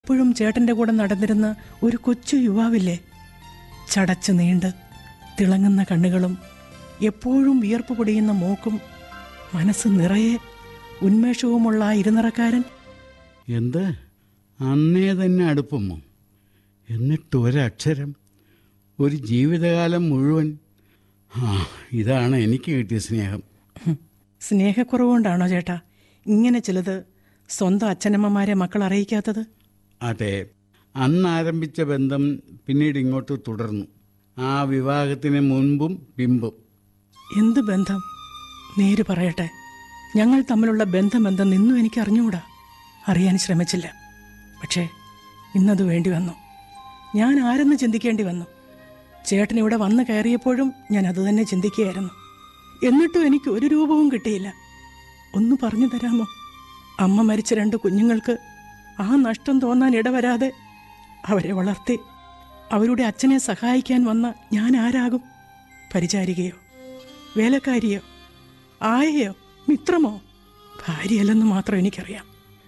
എപ്പോഴും ചേട്ടന്റെ കൂടെ നടന്നിരുന്ന ഒരു കൊച്ചു യുവാവില്ലേ ചടച്ചു നീണ്ട് തിളങ്ങുന്ന കണ്ണുകളും എപ്പോഴും വിയർപ്പ് പൊടിയുന്ന മൂക്കും മനസ്സ് നിറയെ ഉന്മേഷവുമുള്ള ആ ഇരുനിറക്കാരൻ എന്ത് അന്നേ തന്നെ അടുപ്പമോ എന്നിട്ട് ഒരക്ഷരം ഒരു ജീവിതകാലം മുഴുവൻ ആ ഇതാണ് എനിക്ക് കിട്ടിയ സ്നേഹം ഹും, സ്നേഹക്കുറവുകൊണ്ടാണോ ചേട്ടാ ഇങ്ങനെ ചിലത് സ്വന്തം അച്ഛനമ്മമാരെ മക്കൾ അറിയിക്കാത്തത് അതെ അന്ന് ആരംഭിച്ച ബന്ധം പിന്നീട് ഇങ്ങോട്ട് തുടർന്നു ആ വിവാഹത്തിന് മുൻപും പിമ്പും എന്ത് ബന്ധം നേര് പറയട്ടെ ഞങ്ങൾ തമ്മിലുള്ള ബന്ധം എന്തെന്നിന്നും എനിക്ക് അറിഞ്ഞുകൂടാ അറിയാൻ ശ്രമിച്ചില്ല പക്ഷേ ഇന്നത് വേണ്ടി വന്നു ഞാൻ ആരെന്ന് ചിന്തിക്കേണ്ടി വന്നു ചേട്ടൻ ഇവിടെ വന്ന് കയറിയപ്പോഴും ഞാൻ അത് തന്നെ ചിന്തിക്കുകയായിരുന്നു എന്നിട്ടും എനിക്ക് ഒരു രൂപവും കിട്ടിയില്ല ഒന്ന് പറഞ്ഞു തരാമോ അമ്മ മരിച്ച രണ്ട് കുഞ്ഞുങ്ങൾക്ക് ആ നഷ്ടം തോന്നാൻ ഇടവരാതെ അവരെ വളർത്തി അവരുടെ അച്ഛനെ സഹായിക്കാൻ വന്ന ഞാൻ ആരാകും പരിചാരികയോ വേലക്കാരിയോ ആയയോ മിത്രമോ ഭാര്യയല്ലെന്ന് മാത്രം എനിക്കറിയാം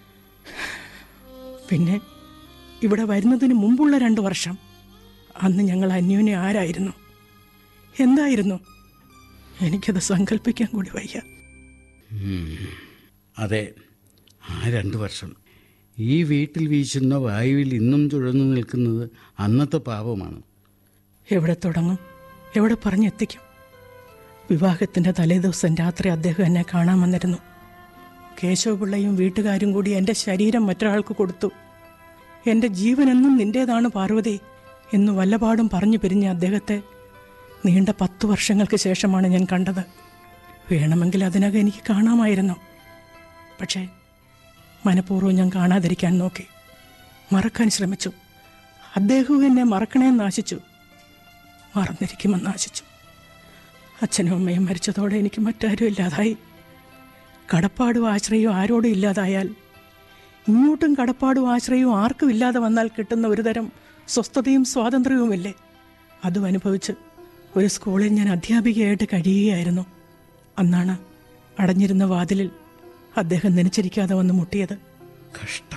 പിന്നെ ഇവിടെ വരുന്നതിന് മുമ്പുള്ള രണ്ട് വർഷം അന്ന് ഞങ്ങൾ അന്യോന്യം ആരായിരുന്നു എന്തായിരുന്നു എനിക്കത് സങ്കല്പിക്കാൻ കൂടി വയ്യ ഉം. അതെ ആ രണ്ട് വർഷം ഈ വീട്ടിൽ വീശുന്ന വായുവിൽ ഇന്നും ചുഴന്നു നിൽക്കുന്നത് അന്നത്തെ പാപമാണ് എവിടെ തുടങ്ങും എവിടെ പറഞ്ഞെത്തിക്കും വിവാഹത്തിൻ്റെ തലേദിവസം രാത്രി അദ്ദേഹം എന്നെ കാണാൻ വന്നിരുന്നു കേശവപിള്ളയും വീട്ടുകാരും കൂടി എൻ്റെ ശരീരം മറ്റൊരാൾക്ക് കൊടുത്തു എൻ്റെ ജീവനെന്നും നിന്റേതാണ് പാർവതി എന്ന് വല്ലപാടും പറഞ്ഞു പിരിഞ്ഞ അദ്ദേഹത്തെ നീണ്ട പത്തു വർഷങ്ങൾക്ക് ശേഷമാണ് ഞാൻ കണ്ടത് വേണമെങ്കിൽ അതിനകം എനിക്ക് കാണാമായിരുന്നു പക്ഷേ മനഃപൂർവ്വം ഞാൻ കാണാതിരിക്കാൻ നോക്കി മറക്കാൻ ശ്രമിച്ചു അദ്ദേഹവും എന്നെ മറക്കണേന്ന് ആശിച്ചു മറന്നിരിക്കുമെന്ന് ആശിച്ചു അച്ഛനും അമ്മയും മരിച്ചതോടെ എനിക്ക് മറ്റാരും ഇല്ലാതായി കടപ്പാടും ആശ്രയവും ആരോടും ഇല്ലാതായാൽ ഇങ്ങോട്ടും കടപ്പാടും ആശ്രയവും ആർക്കും ഇല്ലാതെ വന്നാൽ കിട്ടുന്ന ഒരുതരം സ്വസ്ഥതയും സ്വാതന്ത്ര്യവുമില്ലേ അതും അനുഭവിച്ച് ഒരു സ്കൂളിൽ ഞാൻ അധ്യാപികയായിട്ട് കഴിയുകയായിരുന്നു അന്നാണ് അടഞ്ഞിരുന്ന വാതിലിൽ അദ്ദേഹം നനച്ചിരിക്കാതെ വന്ന് മുട്ടിയത് കഷ്ടം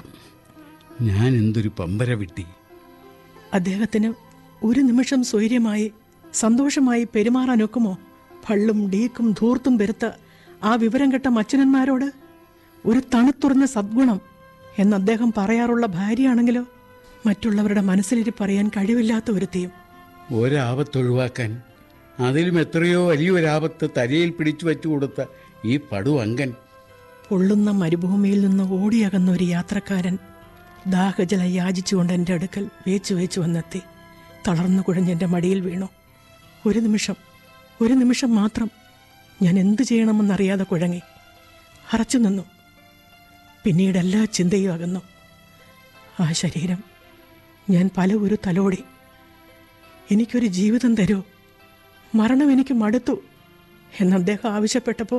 ഞാൻ എന്തൊരു പമ്പര വിട്ടി അദ്ദേഹത്തിന് ഒരു നിമിഷം സ്വൈര്യമായി സന്തോഷമായി പെരുമാറാനൊക്കുമോ പള്ളും ഡീക്കും ധൂർത്തും പെരുത്ത ആ വിവരം കെട്ട മച്ചനന്മാരോട് ഒരു തണുത്തുറഞ്ഞ സദ്ഗുണം എന്ന് അദ്ദേഹം പറയാറുള്ള ഭാര്യയാണെങ്കിലോ മറ്റുള്ളവരുടെ മനസ്സിലിരിപ്പ് പറയാൻ കഴിവില്ലാത്ത ഒരുത്തിയും ഒരാപത്തൊഴിവാക്കാൻ അതിലും എത്രയോ വലിയൊരാപത്ത് തലയിൽ പിടിച്ചു വെച്ചു കൊടുത്ത ഈ പടുവങ്കൻ പൊള്ളുന്ന മരുഭൂമിയിൽ നിന്ന് ഓടിയകന്ന ഒരു യാത്രക്കാരൻ ദാഹജലം യാചിച്ചുകൊണ്ട് എൻ്റെ അടുക്കൽ വേച്ചു വേച്ചു വന്നെത്തി തളർന്നു കുഴഞ്ഞെൻ്റെ മടിയിൽ വീണു ഒരു നിമിഷം ഒരു നിമിഷം മാത്രം ഞാൻ എന്തു ചെയ്യണമെന്നറിയാതെ കുഴങ്ങി അറച്ചു നിന്നു പിന്നീട് എല്ലാ ചിന്തയും അകന്നു ആ ശരീരം ഞാൻ പല ഒരു തലോടി എനിക്കൊരു ജീവിതം തരൂ മരണം എനിക്ക് മടുത്തു എന്ന് അദ്ദേഹം ആവശ്യപ്പെട്ടപ്പോൾ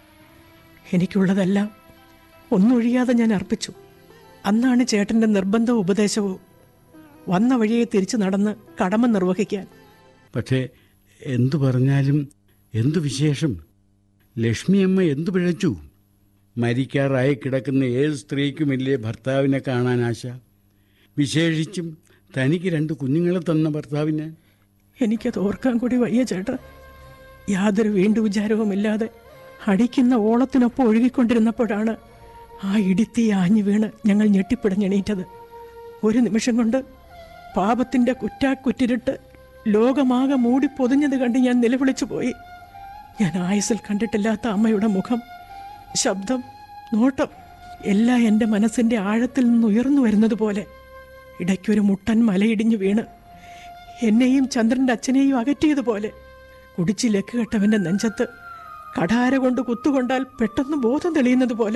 എനിക്കുള്ളതെല്ലാം ഒന്നൊഴിയാതെ ഞാൻ അർപ്പിച്ചു അന്നാണ് ചേട്ടൻ്റെ നിർബന്ധ ഉപദേശവും വന്ന വഴിയെ തിരിച്ചു നടന്ന് കടമ നിർവഹിക്കാൻ പക്ഷേ എന്തു പറഞ്ഞാലും എന്തു വിശേഷം ലക്ഷ്മിയമ്മ എന്തു പിഴച്ചു മരിക്കാറായി കിടക്കുന്ന ഏത് സ്ത്രീക്കുമില്ലേ ഭർത്താവിനെ കാണാൻ ആശ വിശേഷിച്ചും തനിക്ക് രണ്ട് കുഞ്ഞുങ്ങളെ തന്ന ഭർത്താവിനെ എനിക്കത് ഓർക്കാൻ കൂടി വയ്യ ചേട്ടാ യാതൊരു വീണ്ടു വിചാരവുമില്ലാതെ അടിക്കുന്ന ഓളത്തിനൊപ്പം ഒഴുകിക്കൊണ്ടിരുന്നപ്പോഴാണ് ആ ഇടിത്തി ആഞ്ഞു വീണ് ഞങ്ങൾ ഞെട്ടിപ്പിടഞ്ഞെണീറ്റത് ഒരു നിമിഷം കൊണ്ട് പാപത്തിന്റെ കുറ്റാക്കുറ്റിരിട്ട് ലോകമാകെ മൂടി പൊതിഞ്ഞത് കണ്ട് ഞാൻ നിലവിളിച്ചു പോയി ഞാൻ ആയുസിൽ കണ്ടിട്ടില്ലാത്ത അമ്മയുടെ മുഖം ശബ്ദം നോട്ടം എല്ലാം എൻ്റെ മനസ്സിൻ്റെ ആഴത്തിൽ നിന്ന് ഉയർന്നു വരുന്നത് പോലെ ഇടയ്ക്കൊരു മുട്ടൻ മലയിടിഞ്ഞു വീണ് എന്നെയും ചന്ദ്രന്റെ അച്ഛനെയും അകറ്റിയതുപോലെ കുടിച്ച് ലക്ക് കെട്ടവന്റെ നെഞ്ചത്ത് കഠാര കൊണ്ട് കുത്തുകൊണ്ടാൽ പെട്ടെന്ന് ബോധം തെളിയുന്നത് പോലെ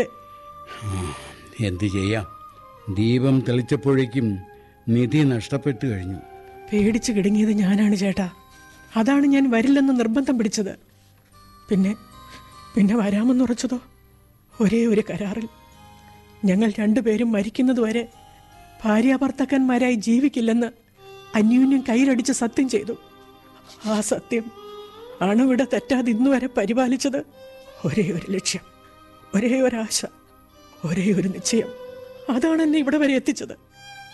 എന്തു ചെയ്യാം ദീപം തെളിച്ചപ്പോഴേക്കും നിധി നഷ്ടപ്പെട്ടു കഴിഞ്ഞു പേടിച്ച് കിടുങ്ങിയത് ഞാനാണ് ചേട്ടാ അതാണ് ഞാൻ വരില്ലെന്ന് നിർബന്ധം പിടിച്ചത് പിന്നെ പിന്നെ വരാമെന്നുറച്ചതോ ഒരേ ഒരു കരാറിൽ ഞങ്ങൾ രണ്ടുപേരും മരിക്കുന്നതുവരെ ഭാര്യാഭർത്തക്കന്മാരായി ജീവിക്കില്ലെന്ന് അന്യോന്യം കയ്യിലടിച്ച് സത്യം ചെയ്തു ആ സത്യം അണുവിട തെറ്റാതെ ഇന്നുവരെ പരിപാലിച്ചത് ഒരേ ഒരു ലക്ഷ്യം ഒരേ ഒരാശ ഒരേ ഒരു നിശ്ചയം അതാണ് എന്നെ ഇവിടെ വരെ എത്തിച്ചത്